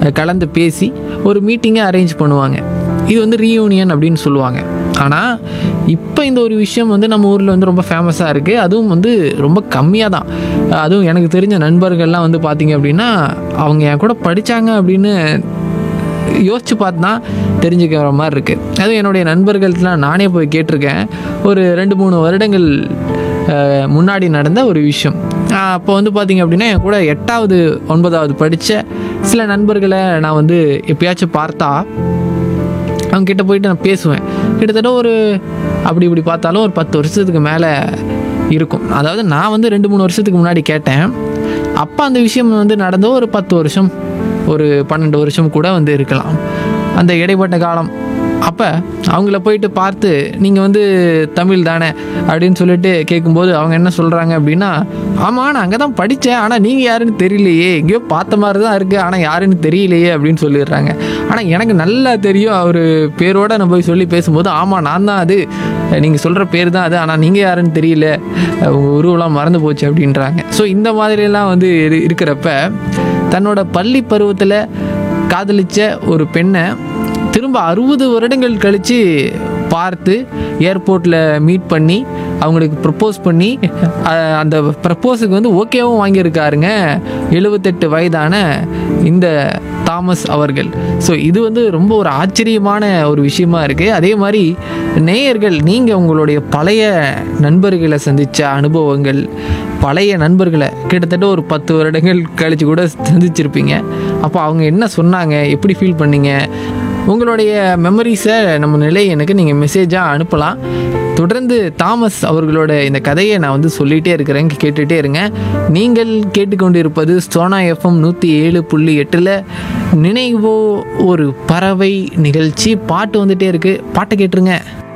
அஹ், கலந்து பேசி ஒரு மீட்டிங்கை அரேஞ்ச் பண்ணுவாங்க இது வந்து ரீயூனியன் அப்படின்னு சொல்லுவாங்க ஆனால் இப்போ இந்த ஒரு விஷயம் வந்து நம்ம ஊரில் வந்து ரொம்ப ஃபேமஸாக இருக்குது அதுவும் வந்து ரொம்ப கம்மியாக தான் அதுவும் எனக்கு தெரிஞ்ச நண்பர்கள்லாம் வந்து பார்த்திங்க அப்படின்னா அவங்க என் கூட படித்தாங்க அப்படின்னு யோசிச்சு பார்த்து தான் தெரிஞ்சுக்கிற மாதிரி இருக்குது அதுவும் என்னுடைய நண்பர்கள்லாம் நானே போய் கேட்டிருக்கேன் ஒரு ரெண்டு மூணு வருடங்கள் அஹ், முன்னாடி நடந்த ஒரு விஷயம் அஹ், அப்போ வந்து பார்த்திங்க அப்படின்னா என் கூட எட்டாவது ஒன்பதாவது படித்த சில நண்பர்களை நான் வந்து எப்பயாச்சும் பார்த்தா அவங்க கிட்ட போயிட்டு நான் பேசுவேன் கிட்டத்தட்ட ஒரு அப்படி இப்படி பார்த்தாலும் ஒரு பத்து வருஷத்துக்கு மேலே இருக்கும் அதாவது நான் வந்து ரெண்டு மூணு வருஷத்துக்கு முன்னாடி கேட்டேன் அப்போ அந்த விஷயம் வந்து நடந்த ஒரு பத்து வருஷம் ஒரு பன்னெண்டு வருஷம் கூட வந்து இருக்கலாம் அந்த இடைப்பட்ட காலம் அப்போ அவங்கள போயிட்டு பார்த்து நீங்கள் வந்து தமிழ் தானே அப்படின்னு சொல்லிட்டு கேட்கும்போது அவங்க என்ன சொல்கிறாங்க அப்படின்னா ஆமாம் நான் அங்கே தான் படித்தேன் ஆனால் நீங்கள் யாருன்னு தெரியலையே எங்கேயோ பார்த்த மாதிரி தான் இருக்குது ஆனால் யாருன்னு தெரியலையே அப்படின்னு சொல்லிடுறாங்க ஆனால் எனக்கு நல்லா தெரியும் அவர் பேரோட நான் போய் சொல்லி பேசும்போது ஆமாம் நான் தான் அது நீங்கள் சொல்கிற பேர் தான் அது ஆனால் நீங்கள் யாருன்னு தெரியல உங்கள் உருவெல்லாம் மறந்து போச்சு அப்படின்றாங்க ஸோ இந்த மாதிரியெல்லாம் வந்து இரு- இருக்கிறப்ப தன்னோட பள்ளி பருவத்தில் காதலிச்ச ஒரு பெண்ணை திரும்ப அறுபது வருடங்கள் கழித்து பார்த்து ஏர்போர்ட்டில் மீட் பண்ணி அவங்களுக்கு ப்ரப்போஸ் பண்ணி அஹ், அந்த ப்ரப்போஸுக்கு வந்து ஓகேவும் வாங்கியிருக்காருங்க எழுபத்தெட்டு வயதான இந்த தாமஸ் அவர்கள் ஸோ இது வந்து ரொம்ப ஒரு ஆச்சரியமான ஒரு விஷயமா இருக்குது அதே மாதிரி நேயர்கள் நீங்கள் உங்களுடைய பழைய நண்பர்களை சந்தித்த அனுபவங்கள் பழைய நண்பர்களை கிட்டத்தட்ட ஒரு பத்து வருடங்கள் கழித்து கூட சந்திச்சிருப்பீங்க அப்போ அவங்க என்ன சொன்னாங்க எப்படி ஃபீல் பண்ணீங்க உங்களுடைய மெமரிஸை நம்ம நிலை எனக்கு நீங்கள் மெசேஜாக அனுப்பலாம் தொடர்ந்து தாமஸ் அவர்களோட இந்த கதையை நான் வந்து சொல்லிகிட்டே இருக்கிறேன் கேட்டுகிட்டே இருங்க நீங்கள் கேட்டுக்கொண்டு இருப்பது சோனா எஃப்எம் நூற்றி ஏழு புள்ளி எட்டில் நினைவோ ஒரு பறவை நிகழ்ச்சி பாட்டு வந்துட்டே இருக்குது பாட்டை கேட்டுருங்க